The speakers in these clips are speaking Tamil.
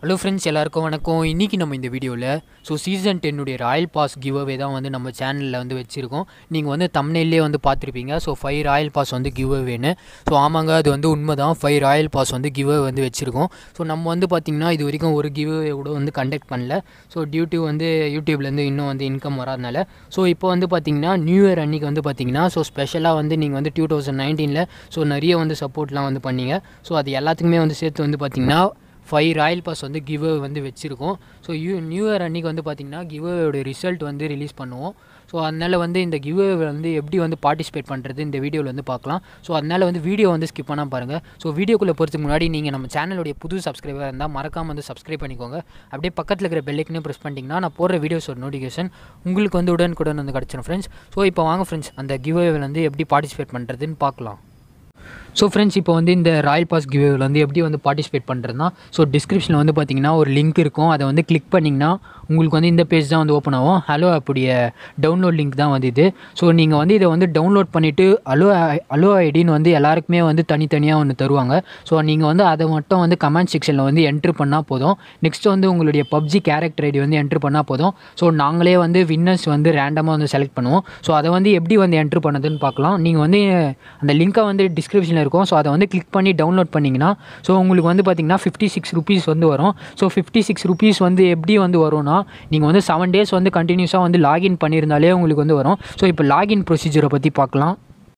ஹலோ ஃப்ரெண்ட்ஸ் எல்லாருக்கும் வணக்கம் இன்றைக்கி நம்ம இந்த வீடியோவில் ஸோ சீசன் டென்னுடைய ராயல் பாஸ் கிவ் அவே தான் வந்து நம்ம சேனலில் வந்து வச்சுருக்கோம் நீங்கள் வந்து தமிழ்லேயே வந்து பார்த்துருப்பீங்க ஸோ ஃபைவ் ராயல் பாஸ் வந்து கிவ் அவேன்னு ஸோ ஆமாங்க அது வந்து உண்மை தான் ஃபைவ் ராயல் பாஸ் வந்து கிவ் அவே வந்து வச்சுருக்கோம் ஸோ நம்ம வந்து பார்த்திங்கன்னா இது வரைக்கும் ஒரு கிவ் அவே கூட வந்து கண்டக்ட் பண்ணல ஸோ டியூ டு வந்து யூடியூப்லேருந்து இன்னும் வந்து இன்கம் வராதனால ஸோ இப்போ வந்து பார்த்திங்கன்னா நியூ இயர் அன்றைக்கி வந்து பார்த்திங்கன்னா ஸோ ஸ்பெஷலாக வந்து நீங்கள் வந்து டூ தௌசண்ட் நைன்டீனில் ஸோ நிறைய வந்து சப்போர்ட்லாம் வந்து பண்ணீங்க ஸோ அது எல்லாத்துக்குமே வந்து சேர்த்து வந்து பார்த்திங்கன்னா ஃபைவ் ராயல் பாஸ் வந்து கிவ் வந்து வச்சுருக்கோம் ஸோ யூ நியூ இயர் அன்றைக்கி வந்து பார்த்திங்கன்னா கிவ் ரிசல்ட் வந்து ரிலீஸ் பண்ணுவோம் ஸோ அதனால் வந்து இந்த கிவ் வந்து எப்படி வந்து பார்ட்டிசிபேட் பண்ணுறது இந்த வீடியோவில் வந்து பார்க்கலாம் ஸோ அதனால் வந்து வீடியோ வந்து ஸ்கிப் பண்ணால் பாருங்கள் ஸோ வீடியோக்குள்ளே போகிறதுக்கு முன்னாடி நீங்கள் நம்ம சேனலுடைய புது சப்ஸ்கிரைபராக இருந்தால் மறக்காமல் வந்து சப்ஸ்கிரைப் பண்ணிக்கோங்க அப்படியே பக்கத்தில் இருக்கிற பெல்லைக்குன்னு ப்ரெஸ் பண்ணிட்டீங்கன்னா நான் போடுற வீடியோஸோட நோட்டிஃபிகேஷன் உங்களுக்கு வந்து உடனுக்குடன் வந்து கிடச்சிடும் ஃப்ரெண்ட்ஸ் ஸோ இப்போ வாங்க ஃப்ரெண்ட்ஸ் அந்த கிவ் வந்து எப்படி பார்ட்டிசிபேட் பண்ணுறதுன்னு பார்க்கலாம் ஸோ ஃப்ரெண்ட்ஸ் இப்போ வந்து இந்த ராயல் பாஸ் கிவ்வேவில் வந்து எப்படி வந்து பார்ட்டிசிபேட் பண்ணுறதுனா ஸோ டிஸ்கிரிப்ஷனில் வந்து பார்த்தீங்கன்னா ஒரு லிங்க் இருக்கும் அதை வந்து கிளிக் பண்ணிங்கன்னா உங்களுக்கு வந்து இந்த பேஜ் தான் வந்து ஓப்பன் ஆகும் ஹலோ ஆப்புடைய டவுன்லோட் லிங்க் தான் வந்து இது ஸோ நீங்கள் வந்து இதை வந்து டவுன்லோட் பண்ணிவிட்டு அலோ அலோ ஐடின்னு வந்து எல்லாருக்குமே வந்து தனித்தனியாக ஒன்று தருவாங்க ஸோ நீங்கள் வந்து அதை மட்டும் வந்து கமெண்ட் செக்ஷனில் வந்து என்ட்ரு பண்ணால் போதும் நெக்ஸ்ட் வந்து உங்களுடைய பப்ஜி கேரக்டர் ஐடி வந்து என்ட்ரு பண்ணால் போதும் ஸோ நாங்களே வந்து வின்னர்ஸ் வந்து ரேண்டமாக வந்து செலக்ட் பண்ணுவோம் ஸோ அதை வந்து எப்படி வந்து என்ட்ரு பண்ணதுன்னு பார்க்கலாம் நீங்கள் வந்து அந்த லிங்க்கை வந்து டிஸ்கிரிப்ஷனில் இருக்கும் ஸோ அதை வந்து கிளிக் பண்ணி டவுன்லோட் பண்ணிங்கன்னா ஸோ உங்களுக்கு வந்து பார்த்திங்கன்னா ஃபிஃப்டி சிக்ஸ் ருபீஸ் வந்து வரும் ஸோ ஃபிஃப்டி சிக்ஸ் ருபீஸ் வந்து எப்படி வந்து வரும்னா நீங்கள் வந்து செவன் டேஸ் வந்து கண்டினியூஸாக வந்து லாகின் பண்ணியிருந்தாலே உங்களுக்கு வந்து வரும் ஸோ இப்போ லாகின் ப்ரொசீஜரை பற்றி பார்க்கலாம்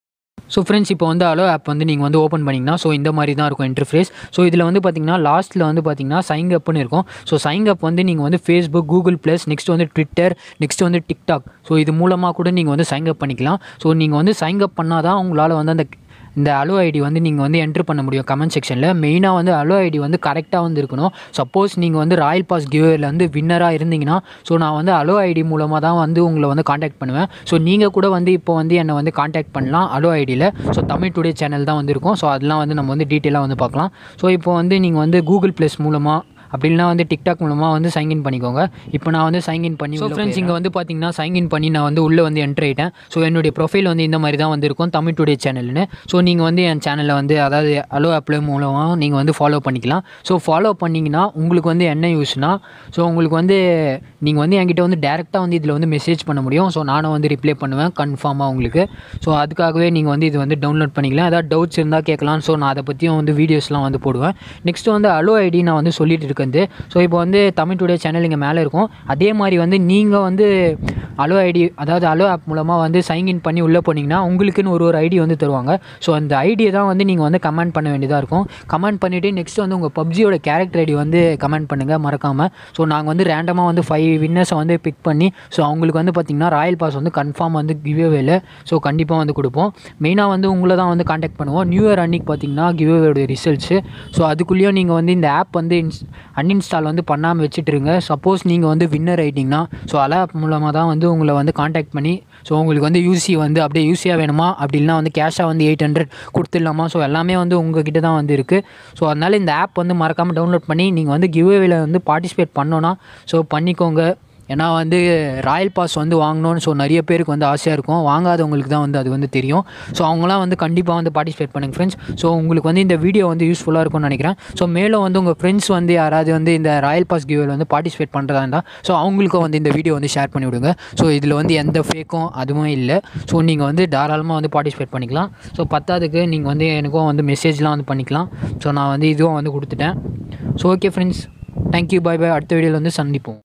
ஸோ ஃப்ரெண்ட்ஸ் இப்போ வந்து அலோ ஆப் வந்து நீங்கள் வந்து ஓப்பன் பண்ணிங்கன்னா ஸோ இந்த மாதிரி தான் இருக்கும் இன்டர்ஃபேஸ் ஸோ இதில் வந்து பார்த்தீங்கன்னா லாஸ்ட்டில் வந்து பார்த்தீங்கன்னா சைன் அப்னு இருக்கும் ஸோ சைன் அப் வந்து நீங்கள் வந்து ஃபேஸ்புக் கூகுள் ப்ளஸ் நெக்ஸ்ட் வந்து ட்விட்டர் நெக்ஸ்ட் வந்து டிக்டாக் ஸோ இது மூலமாக கூட நீங்கள் வந்து சைன் அப் பண்ணிக்கலாம் ஸோ நீங்கள் வந்து சைன் அப் பண்ணால் தான் உங்களால் வந்து அந்த இந்த அலோ ஐடி வந்து நீங்கள் வந்து என்ட்ரு பண்ண முடியும் கமெண்ட் செக்ஷனில் மெயினாக வந்து அலோ ஐடி வந்து கரெக்டாக வந்து இருக்கணும் சப்போஸ் நீங்கள் வந்து ராயல் பாஸ் கிவ்வேல வந்து வின்னராக இருந்தீங்கன்னா ஸோ நான் வந்து அலோ ஐடி மூலமாக தான் வந்து உங்களை வந்து காண்டாக்ட் பண்ணுவேன் ஸோ நீங்கள் கூட வந்து இப்போ வந்து என்னை வந்து காண்டாக்ட் பண்ணலாம் அலோ ஐடியில் ஸோ தமிழ் டுடே சேனல் தான் வந்து இருக்கும் ஸோ அதெல்லாம் வந்து நம்ம வந்து டீட்டெயிலாக வந்து பார்க்கலாம் ஸோ இப்போ வந்து நீங்கள் வந்து கூகுள் ப்ளஸ் மூலமாக அப்படி இல்லைனா வந்து டிக்டாக் மூலமாக வந்து சைன்இன் பண்ணிக்கோங்க இப்போ நான் வந்து சைன்இன் பண்ணி ஸோ ஃப்ரெண்ட்ஸ் இங்கே வந்து பார்த்தீங்கன்னா சைன்இன் பண்ணி நான் வந்து உள்ளே வந்து என்ட்ரு ஆகிட்டேன் ஸோ என்னுடைய ப்ரொஃபைல் வந்து இந்த மாதிரி தான் வந்து இருக்கும் தமிழ் டுடே சேனல்னு ஸோ நீங்கள் வந்து என் சேனலில் வந்து அதாவது அலோ ஆப்பில் மூலமாக நீங்கள் வந்து ஃபாலோ பண்ணிக்கலாம் ஸோ ஃபாலோ பண்ணிங்கன்னா உங்களுக்கு வந்து என்ன யூஸ்னா ஸோ உங்களுக்கு வந்து நீங்கள் வந்து என்கிட்ட வந்து டேரெக்டாக வந்து இதில் வந்து மெசேஜ் பண்ண முடியும் ஸோ நானும் வந்து ரிப்ளை பண்ணுவேன் கன்ஃபார்மாக உங்களுக்கு ஸோ அதுக்காகவே நீங்கள் வந்து இது வந்து டவுன்லோட் பண்ணிக்கலாம் ஏதாவது டவுட்ஸ் இருந்தால் கேட்கலாம் ஸோ நான் அதை பற்றியும் வந்து வீடியோஸ்லாம் வந்து போடுவேன் நெக்ஸ்ட் வந்து அலோ ஐடி நான் வந்து சொல்லிட்டு இருக்கிறது ஸோ இப்போ வந்து தமிழ் டுடே சேனல் இங்கே மேலே இருக்கும் அதே மாதிரி வந்து நீங்கள் வந்து அலோ ஐடி அதாவது அலோ ஆப் மூலமாக வந்து சைன்இன் பண்ணி உள்ளே போனீங்கன்னா உங்களுக்குன்னு ஒரு ஒரு ஐடி வந்து தருவாங்க ஸோ அந்த ஐடியை தான் வந்து நீங்கள் வந்து கமெண்ட் பண்ண வேண்டியதாக இருக்கும் கமெண்ட் பண்ணிவிட்டு நெக்ஸ்ட் வந்து உங்கள் பப்ஜியோட கேரக்டர் ஐடி வந்து கமெண்ட் பண்ணுங்கள் மறக்காமல் ஸோ நாங்கள் வந்து ரேண்டமாக வந்து ஃபைவ் வின்னர்ஸை வந்து பிக் பண்ணி ஸோ அவங்களுக்கு வந்து பார்த்திங்கன்னா ராயல் பாஸ் வந்து கன்ஃபார்ம் வந்து கிவ்வேவேல ஸோ கண்டிப்பாக வந்து கொடுப்போம் மெயினாக வந்து உங்களை தான் வந்து காண்டாக்ட் பண்ணுவோம் நியூ இயர் அன்னைக்கு பார்த்தீங்கன்னா கிவ்வேவோட ரிசல்ட்ஸு ஸோ அதுக்குள்ளேயும் நீங்கள் வந்து இந்த ஆப் வந்து இன்ஸ் அன்இன்ஸ்டால் வந்து பண்ணாமல் வச்சுட்டுருங்க சப்போஸ் நீங்கள் வந்து வின்னர் ஆகிட்டிங்கன்னா ஸோ அல ஆப் மூலமாக தான் வந்து உங்களை வந்து காண்டாக்ட் பண்ணி ஸோ உங்களுக்கு வந்து யூசி வந்து அப்படியே யூசியாக வேணுமா அப்படி இல்லைனா வந்து கேஷாக வந்து எயிட் ஹண்ட்ரட் கொடுத்துடலாமா ஸோ எல்லாமே வந்து உங்ககிட்ட தான் வந்து இருக்குது ஸோ அதனால் இந்த ஆப் வந்து மறக்காமல் டவுன்லோட் பண்ணி நீங்கள் வந்து கிவ்வேவில் வந்து பார்ட்டிசிபேட் பண்ணோன்னா ஸோ பண்ணிக்கோங்க ஏன்னா வந்து ராயல் பாஸ் வந்து வாங்கணும்னு ஸோ நிறைய பேருக்கு வந்து ஆசையாக இருக்கும் வாங்காதவங்களுக்கு தான் வந்து அது வந்து தெரியும் ஸோ அவங்களாம் வந்து கண்டிப்பாக வந்து பார்ட்டிசிபேட் பண்ணுங்க ஃப்ரெண்ட்ஸ் ஸோ உங்களுக்கு வந்து இந்த வீடியோ வந்து யூஸ்ஃபுல்லாக இருக்கும்னு நினைக்கிறேன் ஸோ மேலும் வந்து உங்கள் ஃப்ரெண்ட்ஸ் வந்து யாராவது வந்து இந்த ராயல் பாஸ் கிவில் வந்து பார்ட்டிசிபேட் பண்ணுறதா இருந்தால் ஸோ அவங்களுக்கும் வந்து இந்த வீடியோ வந்து ஷேர் பண்ணி விடுங்க ஸோ இதில் வந்து எந்த ஃபேக்கும் அதுவும் இல்லை ஸோ நீங்கள் வந்து தாராளமாக வந்து பார்ட்டிசிபேட் பண்ணிக்கலாம் ஸோ பத்தாவதுக்கு நீங்கள் வந்து எனக்கும் வந்து மெசேஜ்லாம் வந்து பண்ணிக்கலாம் ஸோ நான் வந்து இதுவும் வந்து கொடுத்துட்டேன் so okay friends thank you bye bye அடுத்த வீடியோவில் வந்து சந்திப்போம்